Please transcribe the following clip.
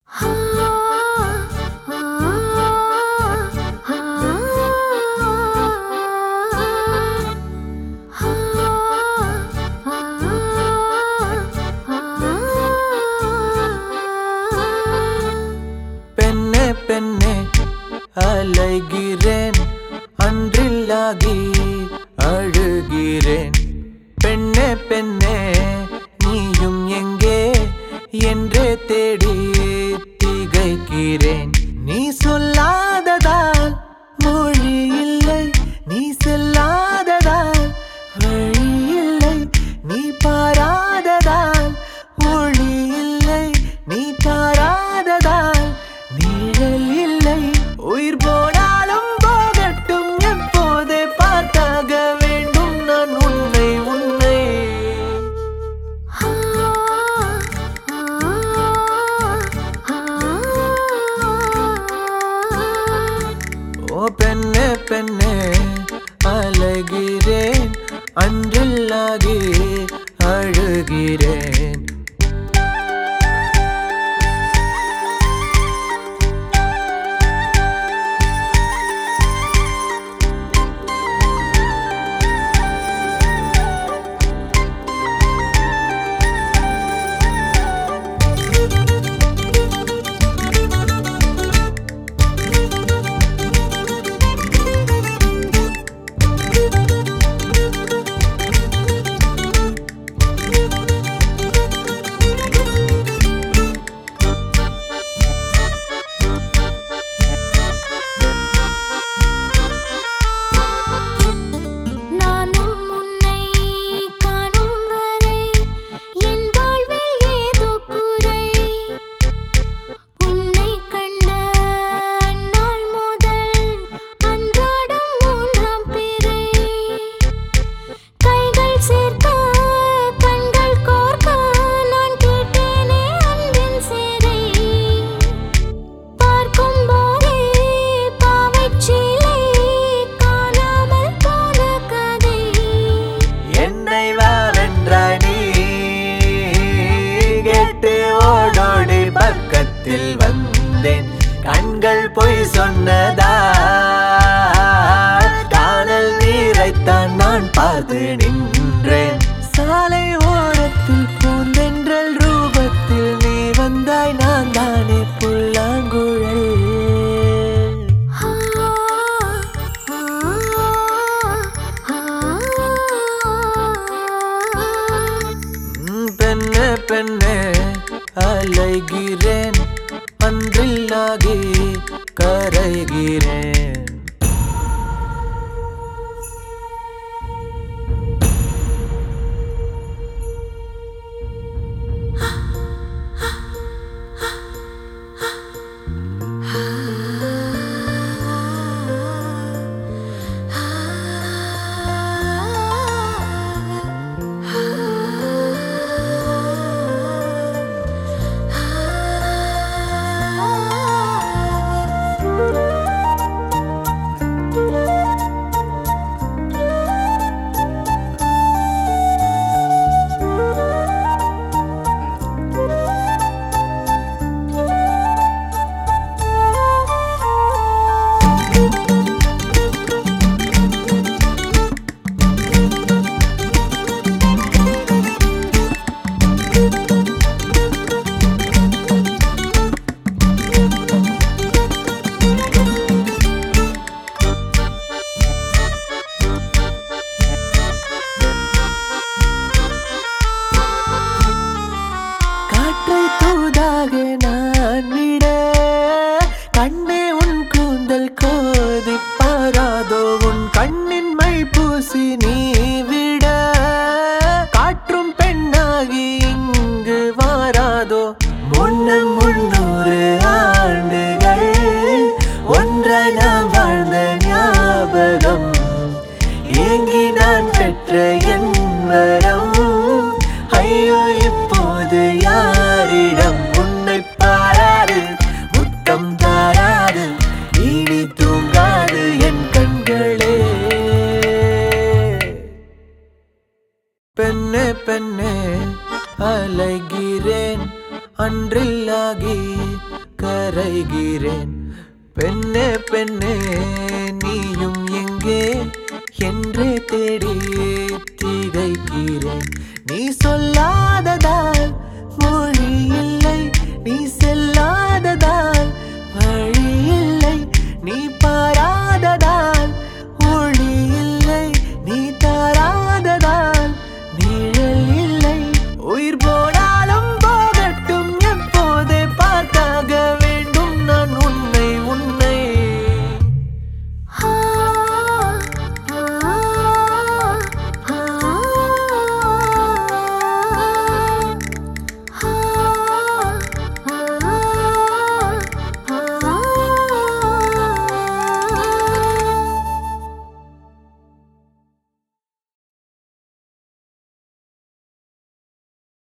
பெண்ணே பெண்ணே அலைகிறேன் அன்றில்லாகி அழுகிறேன் பெண்ணே பெண்ணே நீயும் எங்கே என்றே தேடி திகைக்கிறேன் நீ சொல்லாததால் மொழி இல்லை நீ செல்லாததால் வழி இல்லை நீ பாராததால் ஒளி இல்லை நீ தாராததால் நிழல் இல்லை உயிர் போனாலும் போகட்டும் எப்போதே பார்த்தாக வேண்டும் நான் உன்னை உன்னை ஓ பெண்ணே பெண்ணே அழகிறேன் அன்றில்லாகி அழுகிறேன் நானும் உன்னை காணும் வரை என் வாழ்வில் ஏதோ குறை உன்னை கண்ட நாள் முதல் அன்றாடம் மூன்றாம் பிறை கைகள் சேர்க்க கண்கள் கோர்க்க நான் கேட்டேனே அன்பின் சேரை பார்க்கும் போதே பாவைச்சீலை காணாமல் போன கதை என்னை வாவென்றாய் நீ கேட்டு ஓடோடி பக்கத்தில் வந்தேன் கண்கள் பொய் சொன்னதா காணல் நீரைத்தான் நான் பார்த்து நின்றேன் சாலை ஓரத்தில் பூந்தென்றல் ரூபத்தில் நீ வந்தாய் நான் தானே புல்லாங்குழல் ம், பெண்ணே பெண்ணே அலைகிறேன் அன்றில்லாகி கரைகிறேன் காற்றை தூதாக நான் விட கண்ணே உன் கூந்தல் கோதி பாராதோ உன் கண்ணின் மை பூசி நீ விட காற்றும் பெண்ணாகி இங்கு வாராதோ முன்னம் முன்னூறு ஆண்டுகள் ஒன்றாய் நாம் வாழ்ந்த ஞாபகம் ஏங்கி நான் பெற்ற என் வரம் ஐயோ இப்போது யாரிடம் உன்னை பாராது முத்தம் தாராது இனி தூங்காது என் கண்களே பெண்ணே பெண்ணே அலைகிறேன் அன்றில்லாகி கரைகிறேன் பெண்ணே பெண்ணே நீயும் எங்கே என்றே தேடி திகைக்கிறேன் நீ சொல்லாததால்